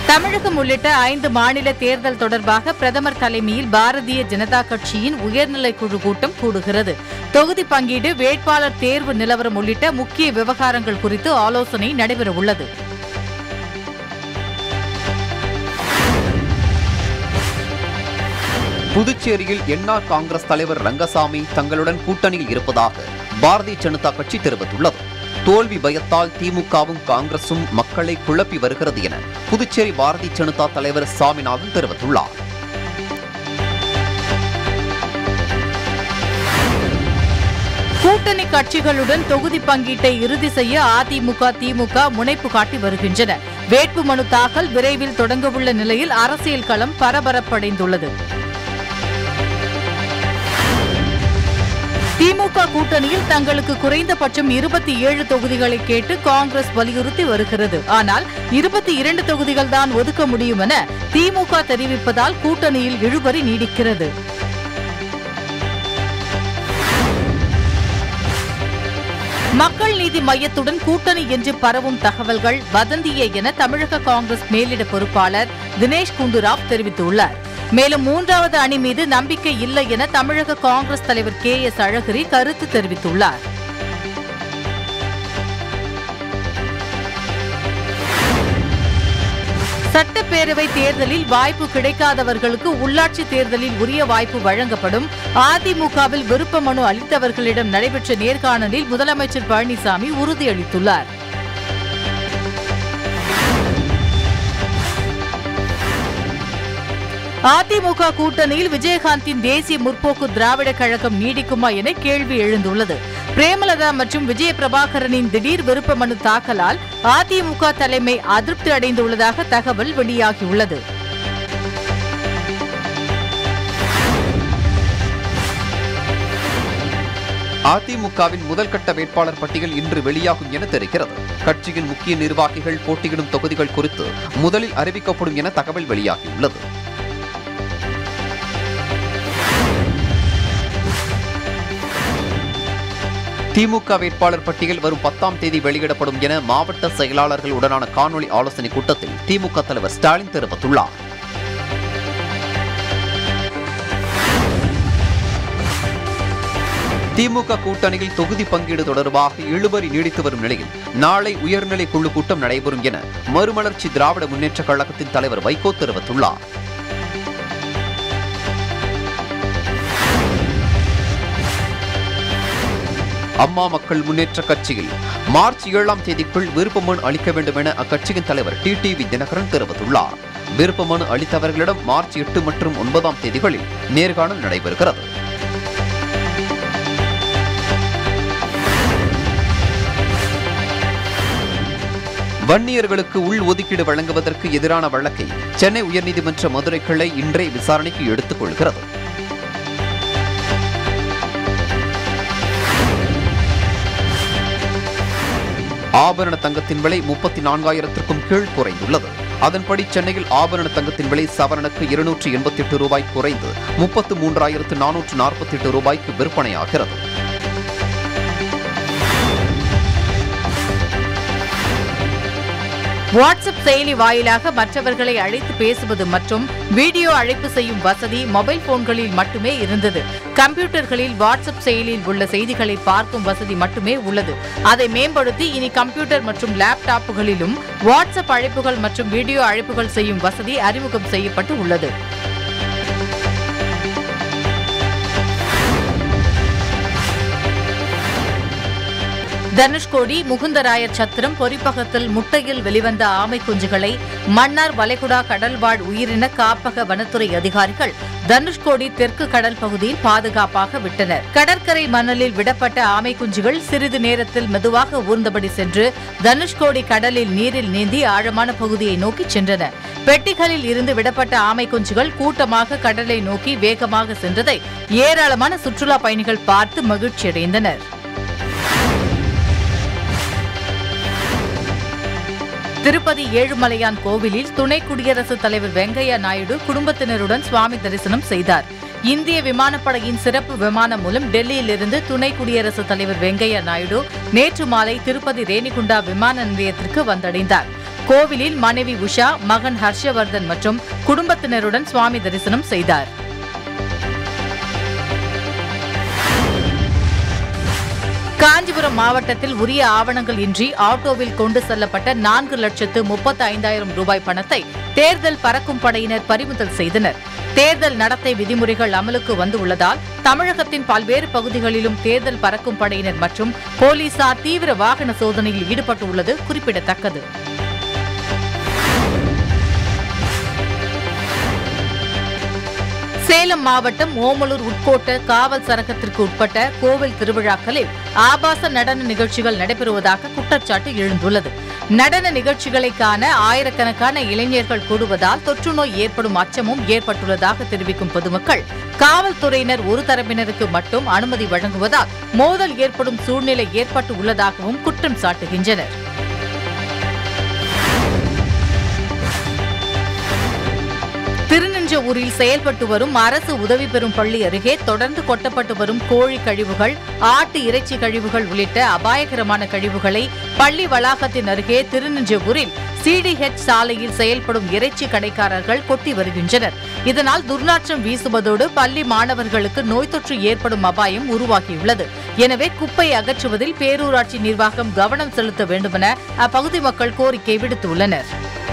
தமிழகம் உள்ளிட்ட ஐந்து மாநில தேர்தல் தொடர்பாக பிரதமர் தலைமையில் பாரதிய ஜனதா கட்சியின் உயர்நிலைக் குழு கூட்டம் கூடுகிறது தொகுதி பங்கீடு வேட்பாளர் தேர்வு நிலவரம் உள்ளிட்ட முக்கிய விவகாரங்கள் குறித்து ஆலோசனை நடைபெறவுள்ளது புதுச்சேரியில் என்ஆர் காங்கிரஸ் தலைவர் ரங்கசாமி தங்களுடன் கூட்டணியில் இருப்பதாக பாரதிய ஜனதா கட்சி தெரிவித்துள்ளது தோல்வி பயத்தால் திமுகவும் காங்கிரசும் மக்களை குழப்பி வருகிறது என புதுச்சேரி பாரதிய ஜனதா தலைவர் சாமிநாதன் தெரிவித்துள்ளார் கூட்டணி கட்சிகளுடன் தொகுதி பங்கீட்டை இறுதி செய்ய அதிமுக திமுக முனைப்பு காட்டி வருகின்றன வேட்புமனு தாக்கல் விரைவில் தொடங்கவுள்ள நிலையில் அரசியல் களம் பரபரப்படைந்துள்ளது திமுக கூட்டணியில் தங்களுக்கு குறைந்தபட்சம் இருபத்தி ஏழு தொகுதிகளை கேட்டு காங்கிரஸ் வலியுறுத்தி வருகிறது ஆனால் இருபத்தி இரண்டு தொகுதிகள் தான் ஒதுக்க முடியும் என திமுக தெரிவிப்பதால் கூட்டணியில் இழுபறி நீடிக்கிறது மக்கள் நீதி மையத்துடன் கூட்டணி என்று பரவும் தகவல்கள் வதந்தியே என தமிழக காங்கிரஸ் மேலிட பொறுப்பாளர் தினேஷ் குண்டுராவ் தெரிவித்துள்ளார் மேலும் மூன்றாவது அணி மீது நம்பிக்கை இல்லை என தமிழக காங்கிரஸ் தலைவர் கே எஸ் அழகிரி கருத்து தெரிவித்துள்ளார் சட்டப்பேரவை தேர்தலில் வாய்ப்பு கிடைக்காதவர்களுக்கு உள்ளாட்சி தேர்தலில் உரிய வாய்ப்பு வழங்கப்படும் அதிமுகவில் விருப்ப மனு அளித்தவர்களிடம் நடைபெற்ற நேர்காணலில் முதலமைச்சர் பழனிசாமி உறுதியளித்துள்ளார் அதிமுக கூட்டணியில் விஜயகாந்தின் தேசிய முற்போக்கு திராவிட கழகம் நீடிக்குமா என கேள்வி எழுந்துள்ளது பிரேமலதா மற்றும் விஜய பிரபாகரனின் திடீர் விருப்ப மனு தாக்கலால் அதிமுக தலைமை அதிருப்தி அடைந்துள்ளதாக தகவல் வெளியாகியுள்ளது அதிமுகவின் முதல் கட்ட வேட்பாளர் பட்டியல் இன்று வெளியாகும் என தெரிகிறது கட்சியின் முக்கிய நிர்வாகிகள் போட்டியிடும் தொகுதிகள் குறித்து முதலில் அறிவிக்கப்படும் என தகவல் வெளியாகியுள்ளது திமுக வேட்பாளர் பட்டியல் வரும் பத்தாம் தேதி வெளியிடப்படும் என மாவட்ட செயலாளர்களுடனான காணொலி ஆலோசனை கூட்டத்தில் திமுக தலைவர் ஸ்டாலின் தெரிவித்துள்ளார் திமுக கூட்டணியில் தொகுதி பங்கீடு தொடர்பாக இழுபறி நீடித்து வரும் நிலையில் நாளை உயர்நிலை குழு கூட்டம் நடைபெறும் என மறுமலர்ச்சி திராவிட முன்னேற்ற கழகத்தின் தலைவர் வைகோ தெரிவித்துள்ளார் அம்மா மக்கள் முன்னேற்ற கட்சியில் மார்ச் ஏழாம் தேதிக்குள் விருப்பமனு அளிக்க வேண்டும் என அக்கட்சியின் தலைவர் டிடிவி தினகரன் தெரிவித்துள்ளார் விருப்பமனு அளித்தவர்களிடம் மார்ச் எட்டு மற்றும் ஒன்பதாம் தேதிகளில் நேர்காணல் நடைபெறுகிறது வன்னியர்களுக்கு உள் ஒதுக்கீடு வழங்குவதற்கு எதிரான வழக்கை சென்னை உயர்நீதிமன்ற மதுரை கிளை இன்றே விசாரணைக்கு எடுத்துக் கொள்கிறது ஆபரண தங்கத்தின் விலை முப்பத்தி நான்காயிரத்திற்கும் கீழ் குறைந்துள்ளது அதன்படி சென்னையில் ஆபரண தங்கத்தின் விலை சவரனுக்கு இருநூற்றி எண்பத்தி எட்டு ரூபாய் குறைந்து முப்பத்து மூன்றாயிரத்து நானூற்று நாற்பத்தி எட்டு ரூபாய்க்கு விற்பனையாகிறது வாட்ஸ்அப் செயலி வாயிலாக மற்றவர்களை அழைத்து பேசுவது மற்றும் வீடியோ அழைப்பு செய்யும் வசதி மொபைல் போன்களில் மட்டுமே இருந்தது கம்ப்யூட்டர்களில் வாட்ஸ்அப் செயலியில் உள்ள செய்திகளை பார்க்கும் வசதி மட்டுமே உள்ளது அதை மேம்படுத்தி இனி கம்ப்யூட்டர் மற்றும் லேப்டாப்புகளிலும் வாட்ஸ்அப் அழைப்புகள் மற்றும் வீடியோ அழைப்புகள் செய்யும் வசதி அறிமுகம் செய்யப்பட்டு உள்ளது தனுஷ்கோடி முகுந்தராயர் சத்திரம் பொறிப்பகத்தில் முட்டையில் வெளிவந்த ஆமை குஞ்சுகளை மன்னார் வளைகுடா கடல்வாழ் உயிரின காப்பக வனத்துறை அதிகாரிகள் தனுஷ்கோடி தெற்கு கடல் பகுதியில் பாதுகாப்பாக விட்டனர் கடற்கரை மணலில் விடப்பட்ட ஆமை குஞ்சுகள் சிறிது நேரத்தில் மெதுவாக ஊர்ந்தபடி சென்று தனுஷ்கோடி கடலில் நீரில் நீந்தி ஆழமான பகுதியை நோக்கி சென்றன பெட்டிகளில் இருந்து விடப்பட்ட ஆமை குஞ்சுகள் கூட்டமாக கடலை நோக்கி வேகமாக சென்றதை ஏராளமான சுற்றுலா பயணிகள் பார்த்து மகிழ்ச்சியடைந்தனர் திருப்பதி ஏழுமலையான் கோவிலில் துணை குடியரசுத் தலைவர் வெங்கையா நாயுடு குடும்பத்தினருடன் சுவாமி தரிசனம் செய்தார் இந்திய விமானப்படையின் சிறப்பு விமானம் மூலம் டெல்லியிலிருந்து துணை குடியரசுத் தலைவர் வெங்கையா நாயுடு நேற்று மாலை திருப்பதி ரேணிகுண்டா விமான நிலையத்திற்கு வந்தடைந்தார் கோவிலில் மனைவி உஷா மகன் ஹர்ஷவர்தன் மற்றும் குடும்பத்தினருடன் சுவாமி தரிசனம் செய்தார் காஞ்சிபுரம் மாவட்டத்தில் உரிய ஆவணங்கள் இன்றி ஆட்டோவில் கொண்டு செல்லப்பட்ட நான்கு லட்சத்து முப்பத்து ஐந்தாயிரம் ரூபாய் பணத்தை தேர்தல் பறக்கும் படையினர் பறிமுதல் செய்தனர் தேர்தல் நடத்தை விதிமுறைகள் அமலுக்கு வந்து உள்ளதால் தமிழகத்தின் பல்வேறு பகுதிகளிலும் தேர்தல் பறக்கும் படையினர் மற்றும் போலீசார் தீவிர வாகன சோதனையில் ஈடுபட்டுள்ளது குறிப்பிடத்தக்கது சேலம் மாவட்டம் ஓமலூர் உட்கோட்ட காவல் சரகத்திற்கு உட்பட்ட கோவில் திருவிழாக்களில் ஆபாச நடன நிகழ்ச்சிகள் நடைபெறுவதாக குற்றச்சாட்டு எழுந்துள்ளது நடன நிகழ்ச்சிகளை காண ஆயிரக்கணக்கான இளைஞர்கள் கூடுவதால் தொற்றுநோய் ஏற்படும் அச்சமும் ஏற்பட்டுள்ளதாக தெரிவிக்கும் பொதுமக்கள் காவல்துறையினர் ஒரு தரப்பினருக்கு மட்டும் அனுமதி வழங்குவதால் மோதல் ஏற்படும் சூழ்நிலை ஏற்பட்டு உள்ளதாகவும் குற்றம் சாட்டுகின்றனர் திருநின்றவூரில் செயல்பட்டு வரும் அரசு உதவி பெறும் பள்ளி அருகே தொடர்ந்து கொட்டப்பட்டு வரும் கோழி கழிவுகள் ஆட்டு இறைச்சி கழிவுகள் உள்ளிட்ட அபாயகரமான கழிவுகளை பள்ளி வளாகத்தின் அருகே திருநின்றவூரில் சிடிஹெச் சாலையில் செயல்படும் இறைச்சி கடைக்காரர்கள் கொட்டி வருகின்றனர் இதனால் துர்நாற்றம் வீசுவதோடு பள்ளி மாணவர்களுக்கு நோய் தொற்று ஏற்படும் அபாயம் உருவாகியுள்ளது எனவே குப்பை அகற்றுவதில் பேரூராட்சி நிர்வாகம் கவனம் செலுத்த வேண்டுமென அப்பகுதி மக்கள் கோரிக்கை விடுத்துள்ளனர்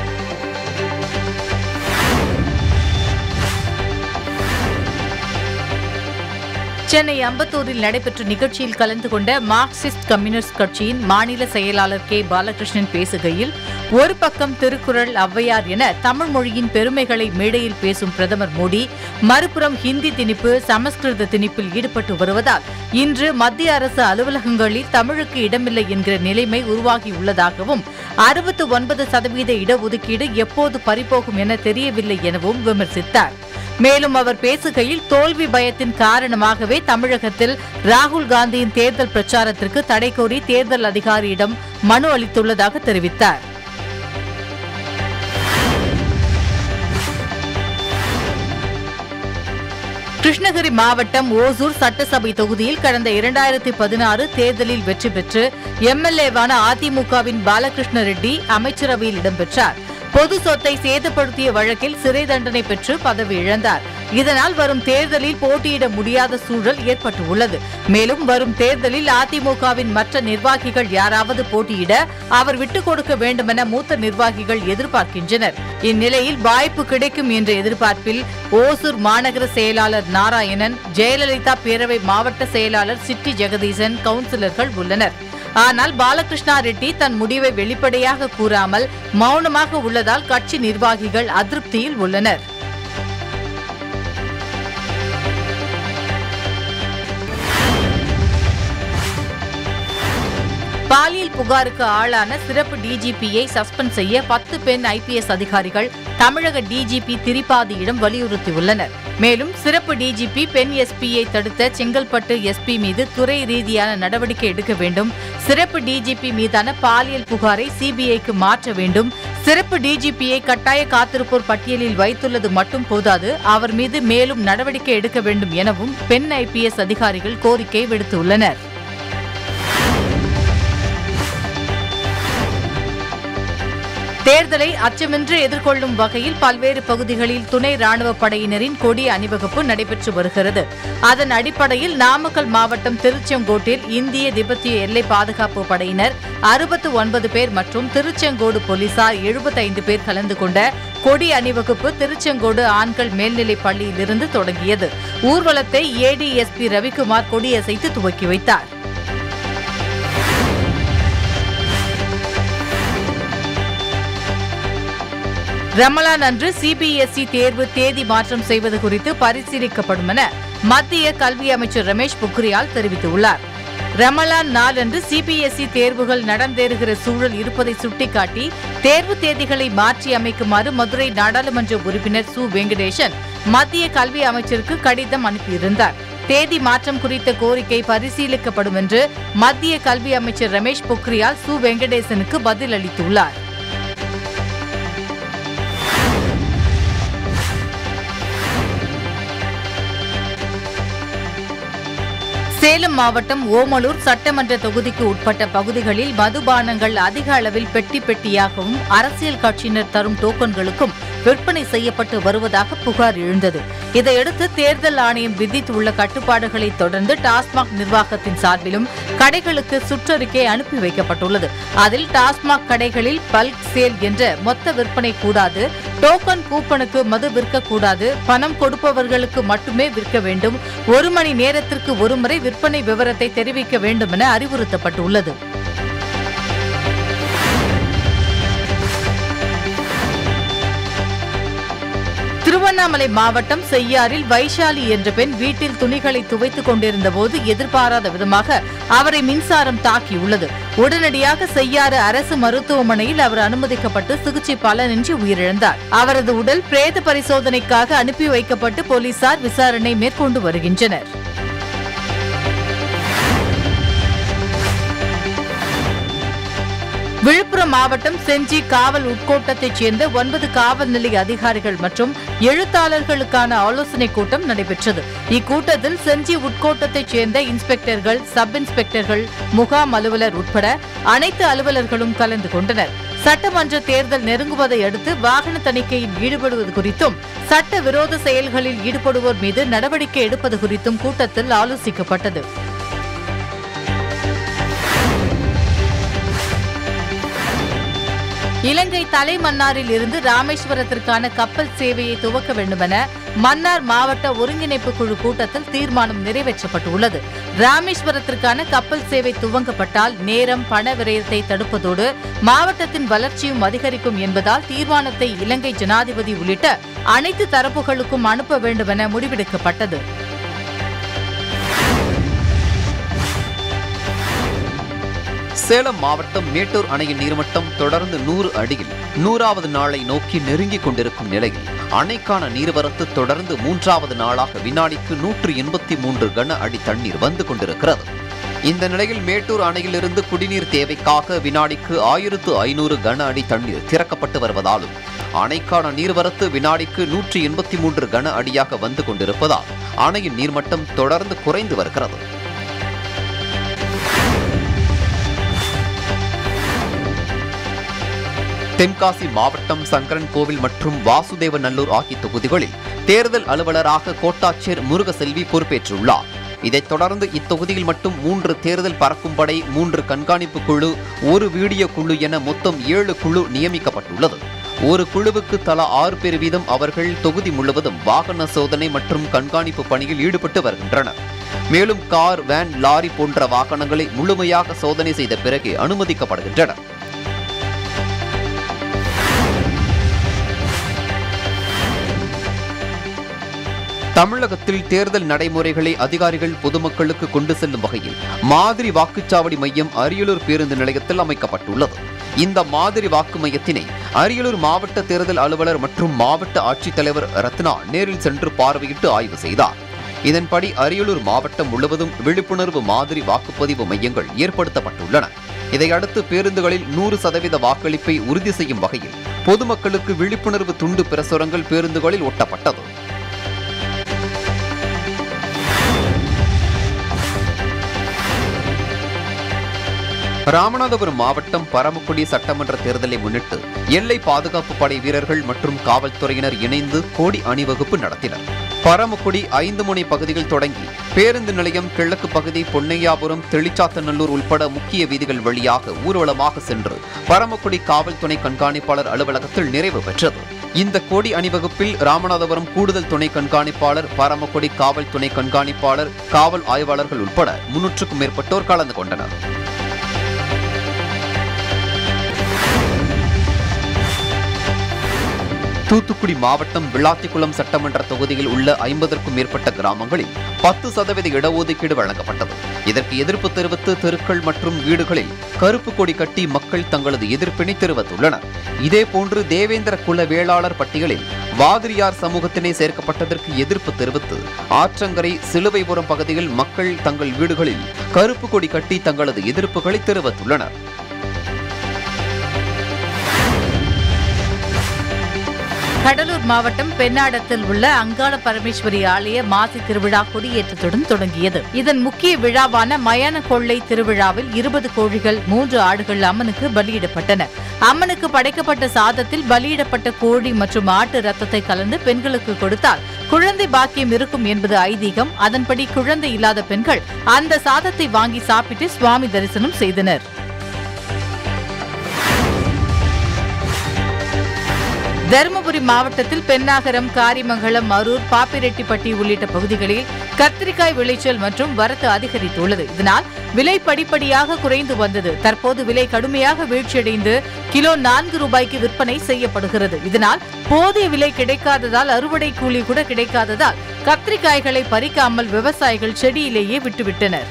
சென்னை அம்பத்தூரில் நடைபெற்ற நிகழ்ச்சியில் கலந்து கொண்ட மார்க்சிஸ்ட் கம்யூனிஸ்ட் கட்சியின் மாநில செயலாளர் கே பாலகிருஷ்ணன் பேசுகையில் ஒரு பக்கம் திருக்குறள் ஔவையார் என தமிழ் மொழியின் பெருமைகளை மேடையில் பேசும் பிரதமர் மோடி மறுபுறம் ஹிந்தி திணிப்பு சமஸ்கிருத திணிப்பில் ஈடுபட்டு வருவதால் இன்று மத்திய அரசு அலுவலகங்களில் தமிழுக்கு இடமில்லை என்கிற நிலைமை உருவாகியுள்ளதாகவும் அறுபத்து ஒன்பது சதவீத இடஒதுக்கீடு எப்போது பறிபோகும் என தெரியவில்லை எனவும் விமர்சித்தார் மேலும் அவர் பேசுகையில் தோல்வி பயத்தின் காரணமாகவே தமிழகத்தில் ராகுல் காந்தியின் தேர்தல் பிரச்சாரத்திற்கு தடை கோரி தேர்தல் அதிகாரியிடம் மனு அளித்துள்ளதாக தெரிவித்தார் கிருஷ்ணகிரி மாவட்டம் ஓசூர் சட்டசபை தொகுதியில் கடந்த இரண்டாயிரத்தி பதினாறு தேர்தலில் வெற்றி பெற்று எம்எல்ஏவான அதிமுகவின் பாலகிருஷ்ண ரெட்டி அமைச்சரவையில் இடம்பெற்றார் பொது சொத்தை சேதப்படுத்திய வழக்கில் சிறை தண்டனை பெற்று பதவி இழந்தார் இதனால் வரும் தேர்தலில் போட்டியிட முடியாத சூழல் ஏற்பட்டுள்ளது மேலும் வரும் தேர்தலில் அதிமுகவின் மற்ற நிர்வாகிகள் யாராவது போட்டியிட அவர் விட்டுக் கொடுக்க வேண்டுமென மூத்த நிர்வாகிகள் எதிர்பார்க்கின்றனர் இந்நிலையில் வாய்ப்பு கிடைக்கும் என்ற எதிர்பார்ப்பில் ஓசூர் மாநகர செயலாளர் நாராயணன் ஜெயலலிதா பேரவை மாவட்ட செயலாளர் சிட்டி ஜெகதீசன் கவுன்சிலர்கள் உள்ளனர் ஆனால் பாலகிருஷ்ணா ரெட்டி தன் முடிவை வெளிப்படையாக கூறாமல் மௌனமாக உள்ளதால் கட்சி நிர்வாகிகள் அதிருப்தியில் உள்ளனர் பாலியல் புகாருக்கு ஆளான சிறப்பு டிஜிபியை சஸ்பெண்ட் செய்ய பத்து பெண் ஐபிஎஸ் அதிகாரிகள் தமிழக டிஜிபி திரிபாதியிடம் வலியுறுத்தியுள்ளனர் மேலும் சிறப்பு டிஜிபி பெண் எஸ்பியை தடுத்த செங்கல்பட்டு எஸ்பி மீது துறை ரீதியான நடவடிக்கை எடுக்க வேண்டும் சிறப்பு டிஜிபி மீதான பாலியல் புகாரை சிபிஐக்கு மாற்ற வேண்டும் சிறப்பு டிஜிபியை கட்டாய காத்திருப்போர் பட்டியலில் வைத்துள்ளது மட்டும் போதாது அவர் மீது மேலும் நடவடிக்கை எடுக்க வேண்டும் எனவும் பெண் ஐபிஎஸ் அதிகாரிகள் கோரிக்கை விடுத்துள்ளனர் தேர்தலை அச்சமின்றி எதிர்கொள்ளும் வகையில் பல்வேறு பகுதிகளில் துணை ராணுவப் படையினரின் கொடி அணிவகுப்பு நடைபெற்று வருகிறது அதன் அடிப்படையில் நாமக்கல் மாவட்டம் திருச்செங்கோட்டில் இந்திய திபெத்திய எல்லை பாதுகாப்பு படையினர் அறுபத்து ஒன்பது பேர் மற்றும் திருச்செங்கோடு போலீசார் எழுபத்தைந்து பேர் கலந்து கொண்ட கொடி அணிவகுப்பு திருச்செங்கோடு ஆண்கள் மேல்நிலைப் பள்ளியிலிருந்து தொடங்கியது ஊர்வலத்தை ஏடிஎஸ்பி ரவிக்குமார் கொடியசைத்து துவக்கி வைத்தார் ரமலான் அன்று சிபிஎஸ்இ தேர்வு தேதி மாற்றம் செய்வது குறித்து பரிசீலிக்கப்படும் என மத்திய கல்வி அமைச்சர் ரமேஷ் பொக்ரியால் தெரிவித்துள்ளார் ரமலான் நாளன்று சிபிஎஸ்இ தேர்வுகள் நடந்தேறுகிற சூழல் இருப்பதை சுட்டிக்காட்டி தேர்வு தேதிகளை மாற்றி அமைக்குமாறு மதுரை நாடாளுமன்ற உறுப்பினர் சு வெங்கடேசன் மத்திய கல்வி அமைச்சருக்கு கடிதம் அனுப்பியிருந்தார் தேதி மாற்றம் குறித்த கோரிக்கை பரிசீலிக்கப்படும் என்று மத்திய கல்வி அமைச்சர் ரமேஷ் பொக்ரியால் சு வெங்கடேசனுக்கு பதில் அளித்துள்ளார் சேலம் மாவட்டம் ஓமலூர் சட்டமன்ற தொகுதிக்கு உட்பட்ட பகுதிகளில் மதுபானங்கள் அதிக அளவில் பெட்டி பெட்டியாகவும் அரசியல் கட்சியினர் தரும் டோக்கன்களுக்கும் விற்பனை செய்யப்பட்டு வருவதாக புகார் எழுந்தது இதையடுத்து தேர்தல் ஆணையம் விதித்துள்ள கட்டுப்பாடுகளை தொடர்ந்து டாஸ்மாக் நிர்வாகத்தின் சார்பிலும் கடைகளுக்கு சுற்றறிக்கை அனுப்பி வைக்கப்பட்டுள்ளது அதில் டாஸ்மாக் கடைகளில் பல்க் சேல் என்ற மொத்த விற்பனை கூடாது டோக்கன் கூப்பனுக்கு மது விற்கக்கூடாது பணம் கொடுப்பவர்களுக்கு மட்டுமே விற்க வேண்டும் ஒரு மணி நேரத்திற்கு ஒருமுறை விற்பனை விவரத்தை தெரிவிக்க வேண்டும் என அறிவுறுத்தப்பட்டுள்ளது திருவண்ணாமலை மாவட்டம் செய்யாறில் வைஷாலி என்ற பெண் வீட்டில் துணிகளை துவைத்துக் கொண்டிருந்த போது எதிர்பாராத விதமாக அவரை மின்சாரம் தாக்கியுள்ளது உடனடியாக செய்யாறு அரசு மருத்துவமனையில் அவர் அனுமதிக்கப்பட்டு சிகிச்சை பலனின்றி உயிரிழந்தார் அவரது உடல் பிரேத பரிசோதனைக்காக அனுப்பி வைக்கப்பட்டு போலீசார் விசாரணை மேற்கொண்டு வருகின்றனர் விழுப்புரம் மாவட்டம் செஞ்சி காவல் உட்கோட்டத்தைச் சேர்ந்த ஒன்பது காவல் நிலைய அதிகாரிகள் மற்றும் எழுத்தாளர்களுக்கான ஆலோசனைக் கூட்டம் நடைபெற்றது இக்கூட்டத்தில் செஞ்சி உட்கோட்டத்தைச் சேர்ந்த இன்ஸ்பெக்டர்கள் சப் இன்ஸ்பெக்டர்கள் முகாம் அலுவலர் உட்பட அனைத்து அலுவலர்களும் கலந்து கொண்டனர் சட்டமன்ற தேர்தல் நெருங்குவதை அடுத்து வாகன தணிக்கையில் ஈடுபடுவது குறித்தும் சட்ட விரோத செயல்களில் ஈடுபடுவோர் மீது நடவடிக்கை எடுப்பது குறித்தும் கூட்டத்தில் ஆலோசிக்கப்பட்டது இலங்கை தலைமன்னாரில் இருந்து ராமேஸ்வரத்திற்கான கப்பல் சேவையை துவக்க வேண்டுமென மன்னார் மாவட்ட ஒருங்கிணைப்பு குழு கூட்டத்தில் தீர்மானம் நிறைவேற்றப்பட்டுள்ளது ராமேஸ்வரத்திற்கான கப்பல் சேவை துவங்கப்பட்டால் நேரம் பண விரயத்தை தடுப்பதோடு மாவட்டத்தின் வளர்ச்சியும் அதிகரிக்கும் என்பதால் தீர்மானத்தை இலங்கை ஜனாதிபதி உள்ளிட்ட அனைத்து தரப்புகளுக்கும் அனுப்ப வேண்டுமென முடிவெடுக்கப்பட்டது சேலம் மாவட்டம் மேட்டூர் அணையின் நீர்மட்டம் தொடர்ந்து நூறு அடியில் நூறாவது நாளை நோக்கி நெருங்கிக் கொண்டிருக்கும் நிலையில் அணைக்கான நீர்வரத்து தொடர்ந்து மூன்றாவது நாளாக வினாடிக்கு நூற்று எண்பத்தி மூன்று கன அடி தண்ணீர் வந்து கொண்டிருக்கிறது இந்த நிலையில் மேட்டூர் அணையிலிருந்து குடிநீர் தேவைக்காக வினாடிக்கு ஆயிரத்து ஐநூறு கன அடி தண்ணீர் திறக்கப்பட்டு வருவதாலும் அணைக்கான நீர்வரத்து வினாடிக்கு நூற்றி எண்பத்தி மூன்று கன அடியாக வந்து கொண்டிருப்பதால் அணையின் நீர்மட்டம் தொடர்ந்து குறைந்து வருகிறது தென்காசி மாவட்டம் சங்கரன் கோவில் மற்றும் வாசுதேவநல்லூர் ஆகிய தொகுதிகளில் தேர்தல் அலுவலராக கோட்டாட்சியர் முருகசெல்வி பொறுப்பேற்றுள்ளார் இதைத் தொடர்ந்து இத்தொகுதியில் மட்டும் மூன்று தேர்தல் பறக்கும் படை மூன்று கண்காணிப்பு குழு ஒரு வீடியோ குழு என மொத்தம் ஏழு குழு நியமிக்கப்பட்டுள்ளது ஒரு குழுவுக்கு தலா ஆறு பேர் வீதம் அவர்கள் தொகுதி முழுவதும் வாகன சோதனை மற்றும் கண்காணிப்பு பணியில் ஈடுபட்டு வருகின்றனர் மேலும் கார் வேன் லாரி போன்ற வாகனங்களை முழுமையாக சோதனை செய்த பிறகே அனுமதிக்கப்படுகின்றனர் தமிழகத்தில் தேர்தல் நடைமுறைகளை அதிகாரிகள் பொதுமக்களுக்கு கொண்டு செல்லும் வகையில் மாதிரி வாக்குச்சாவடி மையம் அரியலூர் பேருந்து நிலையத்தில் அமைக்கப்பட்டுள்ளது இந்த மாதிரி வாக்கு மையத்தினை அரியலூர் மாவட்ட தேர்தல் அலுவலர் மற்றும் மாவட்ட ஆட்சித்தலைவர் ரத்னா நேரில் சென்று பார்வையிட்டு ஆய்வு செய்தார் இதன்படி அரியலூர் மாவட்டம் முழுவதும் விழிப்புணர்வு மாதிரி வாக்குப்பதிவு மையங்கள் ஏற்படுத்தப்பட்டுள்ளன இதையடுத்து பேருந்துகளில் நூறு சதவீத வாக்களிப்பை உறுதி செய்யும் வகையில் பொதுமக்களுக்கு விழிப்புணர்வு துண்டு பிரசுரங்கள் பேருந்துகளில் ஒட்டப்பட்டது ராமநாதபுரம் மாவட்டம் பரமக்குடி சட்டமன்ற தேர்தலை முன்னிட்டு எல்லை பாதுகாப்பு படை வீரர்கள் மற்றும் காவல்துறையினர் இணைந்து கோடி அணிவகுப்பு நடத்தினர் பரமக்குடி ஐந்து முனை பகுதிகள் தொடங்கி பேருந்து நிலையம் கிழக்கு பகுதி பொன்னையாபுரம் தெளிச்சாத்தநல்லூர் உட்பட முக்கிய வீதிகள் வழியாக ஊர்வலமாக சென்று பரமக்குடி காவல் துணை கண்காணிப்பாளர் அலுவலகத்தில் நிறைவு பெற்றது இந்த கோடி அணிவகுப்பில் ராமநாதபுரம் கூடுதல் துணை கண்காணிப்பாளர் பரமக்குடி காவல் துணை கண்காணிப்பாளர் காவல் ஆய்வாளர்கள் உட்பட முன்னூற்றுக்கும் மேற்பட்டோர் கலந்து கொண்டனர் தூத்துக்குடி மாவட்டம் விளாத்திக்குளம் சட்டமன்ற தொகுதியில் உள்ள ஐம்பதற்கும் மேற்பட்ட கிராமங்களில் பத்து சதவீத இடஒதுக்கீடு வழங்கப்பட்டது இதற்கு எதிர்ப்பு தெரிவித்து தெருக்கள் மற்றும் வீடுகளில் கருப்பு கொடி கட்டி மக்கள் தங்களது எதிர்ப்பினை தெரிவித்துள்ளனர் இதேபோன்று தேவேந்திர குல வேளாளர் பட்டியலில் வாதிரியார் சமூகத்தினை சேர்க்கப்பட்டதற்கு எதிர்ப்பு தெரிவித்து ஆற்றங்கரை சிலுவைபுரம் பகுதியில் மக்கள் தங்கள் வீடுகளில் கருப்பு கொடி கட்டி தங்களது எதிர்ப்புகளை தெரிவித்துள்ளனர் கடலூர் மாவட்டம் பெண்ணாடத்தில் உள்ள அங்காள பரமேஸ்வரி ஆலய மாசி திருவிழா கொடியேற்றத்துடன் தொடங்கியது இதன் முக்கிய விழாவான மயான கொள்ளை திருவிழாவில் இருபது கோழிகள் மூன்று ஆடுகள் அம்மனுக்கு பலியிடப்பட்டன அம்மனுக்கு படைக்கப்பட்ட சாதத்தில் பலியிடப்பட்ட கோழி மற்றும் ஆட்டு ரத்தத்தை கலந்து பெண்களுக்கு கொடுத்தால் குழந்தை பாக்கியம் இருக்கும் என்பது ஐதீகம் அதன்படி குழந்தை இல்லாத பெண்கள் அந்த சாதத்தை வாங்கி சாப்பிட்டு சுவாமி தரிசனம் செய்தனர் தருமபுரி மாவட்டத்தில் பென்னாகரம் காரிமங்கலம் அரூர் பாப்பிரெட்டிப்பட்டி உள்ளிட்ட பகுதிகளில் கத்திரிக்காய் விளைச்சல் மற்றும் வரத்து அதிகரித்துள்ளது இதனால் விலை படிப்படியாக குறைந்து வந்தது தற்போது விலை கடுமையாக வீழ்ச்சியடைந்து கிலோ நான்கு ரூபாய்க்கு விற்பனை செய்யப்படுகிறது இதனால் போதிய விலை கிடைக்காததால் அறுவடை கூலி கூட கிடைக்காததால் கத்திரிக்காய்களை பறிக்காமல் விவசாயிகள் செடியிலேயே விட்டுவிட்டனர்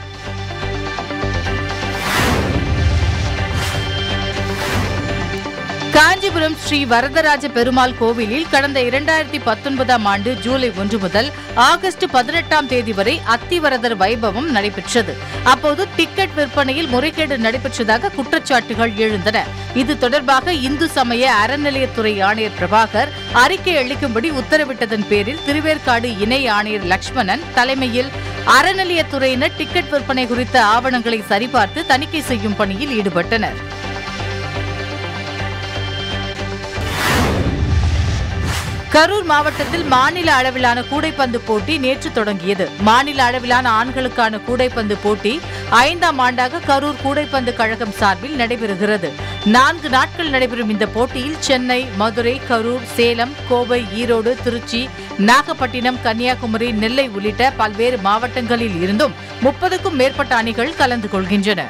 காஞ்சிபுரம் ஸ்ரீ வரதராஜ பெருமாள் கோவிலில் கடந்த இரண்டாயிரத்தி பத்தொன்பதாம் ஆண்டு ஜூலை ஒன்று முதல் ஆகஸ்ட் பதினெட்டாம் தேதி வரை அத்திவரதர் வைபவம் நடைபெற்றது அப்போது டிக்கெட் விற்பனையில் முறைகேடு நடைபெற்றதாக குற்றச்சாட்டுகள் எழுந்தன இது தொடர்பாக இந்து சமய அறநிலையத்துறை ஆணையர் பிரபாகர் அறிக்கை அளிக்கும்படி உத்தரவிட்டதன் பேரில் திருவேற்காடு இணை ஆணையர் லட்சுமணன் தலைமையில் அறநிலையத்துறையினர் டிக்கெட் விற்பனை குறித்த ஆவணங்களை சரிபார்த்து தணிக்கை செய்யும் பணியில் ஈடுபட்டனர் கரூர் மாவட்டத்தில் மாநில அளவிலான கூடைப்பந்து போட்டி நேற்று தொடங்கியது மாநில அளவிலான ஆண்களுக்கான கூடைப்பந்து போட்டி ஐந்தாம் ஆண்டாக கரூர் கூடைப்பந்து கழகம் சார்பில் நடைபெறுகிறது நான்கு நாட்கள் நடைபெறும் இந்த போட்டியில் சென்னை மதுரை கரூர் சேலம் கோவை ஈரோடு திருச்சி நாகப்பட்டினம் கன்னியாகுமரி நெல்லை உள்ளிட்ட பல்வேறு மாவட்டங்களில் இருந்தும் முப்பதுக்கும் மேற்பட்ட அணிகள் கலந்து கொள்கின்றன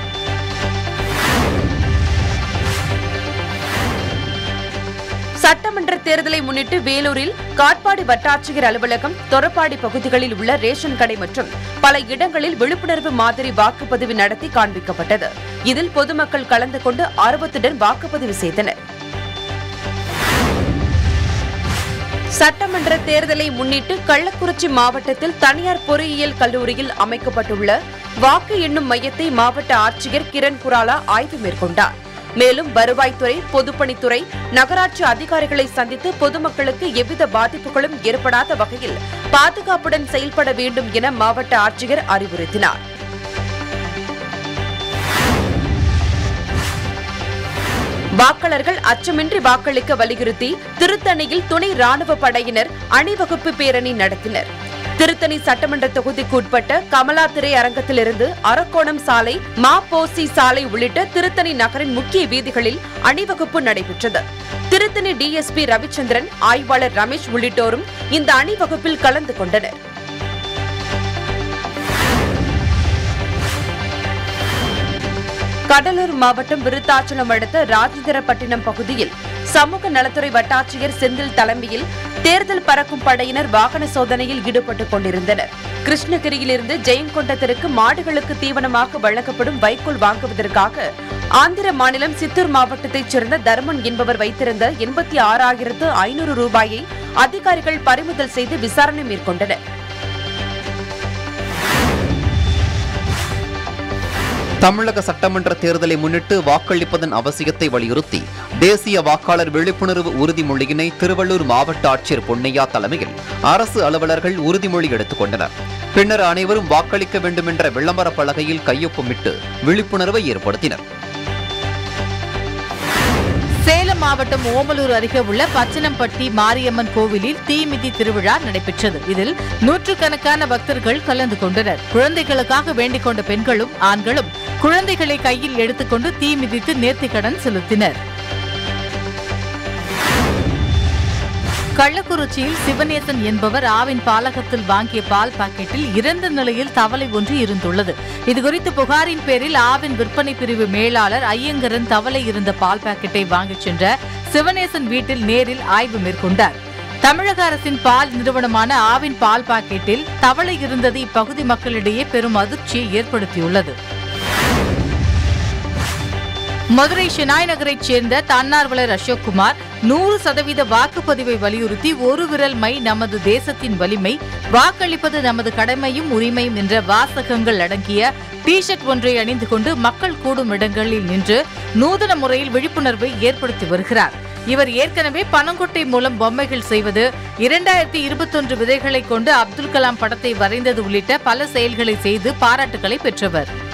சட்டமன்ற தேர்தலை முன்னிட்டு வேலூரில் காட்பாடி வட்டாட்சியர் அலுவலகம் தொரப்பாடி பகுதிகளில் உள்ள ரேஷன் கடை மற்றும் பல இடங்களில் விழிப்புணர்வு மாதிரி வாக்குப்பதிவு நடத்தி காண்பிக்கப்பட்டது இதில் பொதுமக்கள் கலந்து கொண்டு ஆர்வத்துடன் வாக்குப்பதிவு செய்தனர் சட்டமன்ற தேர்தலை முன்னிட்டு கள்ளக்குறிச்சி மாவட்டத்தில் தனியார் பொறியியல் கல்லூரியில் அமைக்கப்பட்டுள்ள வாக்கு எண்ணும் மையத்தை மாவட்ட ஆட்சியர் கிரண் குராலா ஆய்வு மேற்கொண்டார் மேலும் வருவாய்த்துறை பொதுப்பணித்துறை நகராட்சி அதிகாரிகளை சந்தித்து பொதுமக்களுக்கு எவ்வித பாதிப்புகளும் ஏற்படாத வகையில் பாதுகாப்புடன் செயல்பட வேண்டும் என மாவட்ட ஆட்சியர் அறிவுறுத்தினார் வாக்காளர்கள் அச்சமின்றி வாக்களிக்க வலியுறுத்தி திருத்தணியில் துணை ராணுவ படையினர் அணிவகுப்பு பேரணி நடத்தினர் திருத்தணி சட்டமன்ற தொகுதிக்கு உட்பட்ட கமலா திரை அரங்கத்திலிருந்து அரக்கோணம் சாலை மாப்போசி சாலை உள்ளிட்ட திருத்தணி நகரின் முக்கிய வீதிகளில் அணிவகுப்பு நடைபெற்றது திருத்தணி டிஎஸ்பி ரவிச்சந்திரன் ஆய்வாளர் ரமேஷ் உள்ளிட்டோரும் இந்த அணிவகுப்பில் கலந்து கொண்டனர் கடலூர் மாவட்டம் விருத்தாச்சலம் அடுத்த ராஜேந்திரப்பட்டினம் பகுதியில் சமூக நலத்துறை வட்டாட்சியர் செந்தில் தலைமையில் தேர்தல் பறக்கும் படையினர் வாகன சோதனையில் ஈடுபட்டுக் கொண்டிருந்தனர் கிருஷ்ணகிரியிலிருந்து ஜெயங்கொண்டத்திற்கு மாடுகளுக்கு தீவனமாக வழங்கப்படும் வைக்கோல் வாங்குவதற்காக ஆந்திர மாநிலம் சித்தூர் மாவட்டத்தைச் சேர்ந்த தர்மன் என்பவர் வைத்திருந்த எண்பத்தி ஆறாயிரத்து ஐநூறு ரூபாயை அதிகாரிகள் பறிமுதல் செய்து விசாரணை மேற்கொண்டனர் தமிழக சட்டமன்ற தேர்தலை முன்னிட்டு வாக்களிப்பதன் அவசியத்தை வலியுறுத்தி தேசிய வாக்காளர் விழிப்புணர்வு உறுதிமொழியினை திருவள்ளூர் மாவட்ட ஆட்சியர் பொன்னையா தலைமையில் அரசு அலுவலர்கள் உறுதிமொழி எடுத்துக் கொண்டனர் பின்னர் அனைவரும் வாக்களிக்க வேண்டும் என்ற விளம்பர பலகையில் கையொப்பமிட்டு விழிப்புணர்வை ஏற்படுத்தினர் சேலம் மாவட்டம் ஓமலூர் அருகே உள்ள பச்சனம்பட்டி மாரியம்மன் கோவிலில் தீமிதி திருவிழா நடைபெற்றது இதில் நூற்றுக்கணக்கான பக்தர்கள் கலந்து கொண்டனர் குழந்தைகளுக்காக வேண்டிக் கொண்ட பெண்களும் ஆண்களும் குழந்தைகளை கையில் எடுத்துக்கொண்டு தீ மிதித்து நேர்த்திக்கடன் செலுத்தினர் கள்ளக்குறிச்சியில் சிவநேசன் என்பவர் ஆவின் பாலகத்தில் வாங்கிய பால் பாக்கெட்டில் இறந்த நிலையில் தவளை ஒன்று இருந்துள்ளது இதுகுறித்து புகாரின் பேரில் ஆவின் விற்பனை பிரிவு மேலாளர் ஐயங்கரன் தவளை இருந்த பால் பாக்கெட்டை வாங்கிச் சென்ற சிவநேசன் வீட்டில் நேரில் ஆய்வு மேற்கொண்டார் தமிழக அரசின் பால் நிறுவனமான ஆவின் பால் பாக்கெட்டில் தவளை இருந்தது இப்பகுதி மக்களிடையே பெரும் அதிர்ச்சியை ஏற்படுத்தியுள்ளது மதுரை ஷெனாய் நகரைச் சேர்ந்த தன்னார்வலர் அசோக்குமார் நூறு சதவீத வாக்குப்பதிவை வலியுறுத்தி ஒரு விரல் மை நமது தேசத்தின் வலிமை வாக்களிப்பது நமது கடமையும் உரிமையும் என்ற வாசகங்கள் அடங்கிய டி ஷர்ட் ஒன்றை அணிந்து கொண்டு மக்கள் கூடும் இடங்களில் நின்று நூதன முறையில் விழிப்புணர்வை ஏற்படுத்தி வருகிறார் இவர் ஏற்கனவே பனங்கொட்டை மூலம் பொம்மைகள் செய்வது இரண்டாயிரத்தி இருபத்தொன்று விதைகளை கொண்டு அப்துல் கலாம் படத்தை வரைந்தது உள்ளிட்ட பல செயல்களை செய்து பாராட்டுகளை பெற்றவர்